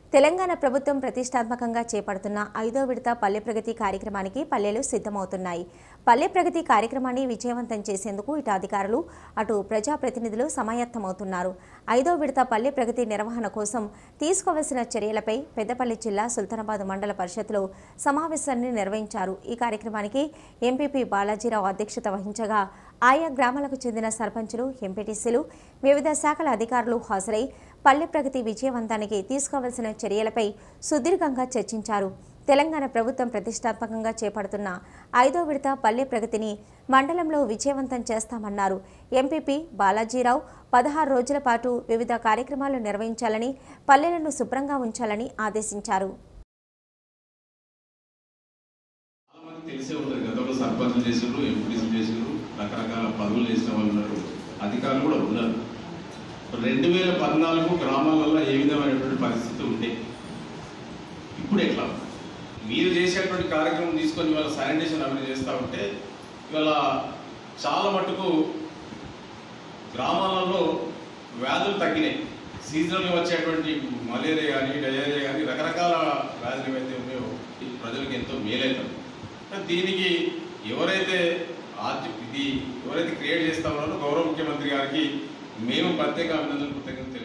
తెలంగాణ ప్రభుత్వం ప్రతిష్టాత్మకంగా చేపడుతున్న ఐదో విడత పల్లె ప్రగతి కార్యక్రమానికి పల్లెలు సిద్ధమవుతున్నాయి పల్లె ప్రగతి కార్యక్రమాన్ని విజయవంతం చేసేందుకు ఇటు అధికారులు అటు ప్రజాప్రతినిధులు సమాయత్తమవుతున్నారు ఐదో విడత పల్లె ప్రగతి నిర్వహణ కోసం తీసుకోవలసిన చర్యలపై పెద్దపల్లి జిల్లా సుల్తానాబాద్ మండల పరిషత్లో సమావేశాన్ని నిర్వహించారు ఈ కార్యక్రమానికి ఎంపీపీ బాలాజీరావు అధ్యక్షత వహించగా ఆయా గ్రామాలకు చెందిన సర్పంచులు ఎంపీటీసీలు వివిధ శాఖల అధికారులు హాజరై పల్లె ప్రగతి విజయవంతానికి తీసుకోవాల్సిన చర్యలపై సుదీర్ఘంగా చర్చించారు తెలంగాణ ప్రభుత్వం ప్రతిష్టాత్మకంగా చేపడుతున్న ఐదో విడత పల్లె ప్రగతిని మండలంలో విజయవంతం చేస్తామన్నారు ఎంపీపీ బాలాజీరావు పదహారు రోజుల పాటు వివిధ కార్యక్రమాలు నిర్వహించాలని పల్లెలను శుభ్రంగా ఉంచాలని ఆదేశించారు చాలా మంది తెలిసే ఉంటుంది గతంలో సర్పంచులు చేసారు ఎంపీటీసీలు చేసారు రకరకాల పదవులు చేసిన వాళ్ళు ఉన్నారు అధికారులు కూడా ఉన్నారు రెండు వేల పద్నాలుగు గ్రామాలలో ఏ విధమైనటువంటి పరిస్థితి ఉండే ఇప్పుడు ఎట్లా మీరు చేసేటువంటి కార్యక్రమం తీసుకొని ఇవాళ శానిటేషన్ అభివృద్ధి చేస్తూ ఉంటే ఇవాళ చాలా మటుకు గ్రామాలలో వ్యాధులు తగ్గినాయి సీజనల్గా వచ్చేటువంటి మలేరియా కానీ డయేరియా కానీ రకరకాల వ్యాధులు ఏవైతే ఉన్నాయో ఈ ప్రజలకు ఎంతో మేలవుతాం దీనికి ఎవరైతే ఆర్జి ఇది ఎవరైతే క్రియేట్ చేస్తా ఉన్నారో గౌరవ ముఖ్యమంత్రి గారికి మేము ప్రత్యేక అభినందనలు కృతజ్ఞతలు